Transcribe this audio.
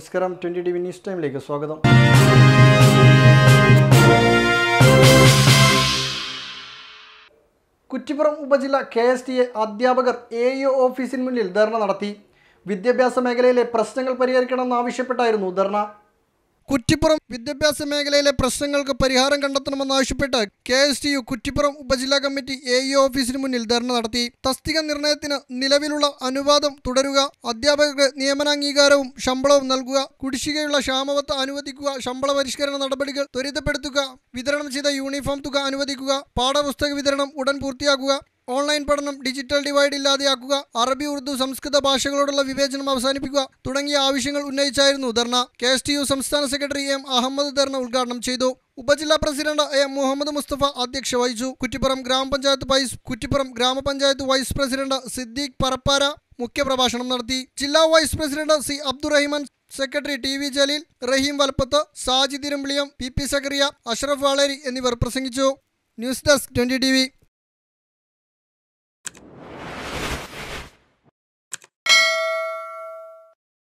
നമസ്കാരം twenty T V news ടൈമിലേക്ക് സ്വാഗതം കുറ്റിപ്പുറം ഉപജില്ല കെ എസ് ടി എ അധ്യാപകർ എ ഇ ഓഫീസിന് മുന്നിൽ ധർണ നടത്തി വിദ്യാഭ്യാസ മേഖലയിലെ പ്രശ്നങ്ങൾ പരിഹരിക്കണമെന്നാവശ്യപ്പെട്ടായിരുന്നു ധർണ കുറ്റിപ്പുറം വിദ്യാഭ്യാസ മേഖലയിലെ പ്രശ്നങ്ങൾക്ക് പരിഹാരം കണ്ടെത്തണമെന്നാവശ്യപ്പെട്ട് K S T U Kuttippuram ഉപജില്ലാ കമ്മിറ്റി എ ഇ ഓഫീസിന് മുന്നിൽ ധർണ നടത്തി തസ്തിക നിർണയത്തിന് നിലവിലുള്ള അനുവാദം തുടരുക അധ്യാപകർക്ക് നിയമനാംഗീകാരവും ശമ്പളവും നൽകുക കുടിശ്ശികയുള്ള ക്ഷാമവത്ത അനുവദിക്കുക ശമ്പള പരിഷ്കരണ നടപടികൾ ത്വരിതപ്പെടുത്തുക വിതരണം ചെയ്ത യൂണിഫോം തുക അനുവദിക്കുക പാഠപുസ്തക വിതരണം ഉടൻ പൂർത്തിയാക്കുക ഓൺലൈൻ പഠനം ഡിജിറ്റൽ ഡിവൈഡ് ഇല്ലാതെയാക്കുക അറബി ഉറുദു സംസ്കൃത ഭാഷകളോടുള്ള വിവേചനം അവസാനിപ്പിക്കുക തുടങ്ങിയ ആവശ്യങ്ങൾ ഉന്നയിച്ചായിരുന്നു ധർണ കെ എസ് ടി യു സംസ്ഥാന സെക്രട്ടറി എം അഹമ്മദ് ധർണ ഉദ്ഘാടനം ചെയ്തു ഉപജില്ലാ പ്രസിഡന്റ് എം മുഹമ്മദ് മുസ്തഫ അധ്യക്ഷ വഹിച്ചു കുറ്റിപ്പുറം ഗ്രാമപഞ്ചായത്ത് വൈസ് കുറ്റിപ്പുറം ഗ്രാമപഞ്ചായത്ത് വൈസ് പ്രസിഡന്റ് സിദ്ദീഖ് പറപ്പാര മുഖ്യപ്രഭാഷണം നടത്തി ജില്ലാ vice president C Abdurahiman secretary T V Jaleel Raheem Valappath Sajid Irumbiliyam P P Zakaria Ashraf Valeri എന്നിവർ പ്രസംഗിച്ചു ന്യൂസ് ഡെസ്ക് ട്വന്റി ടി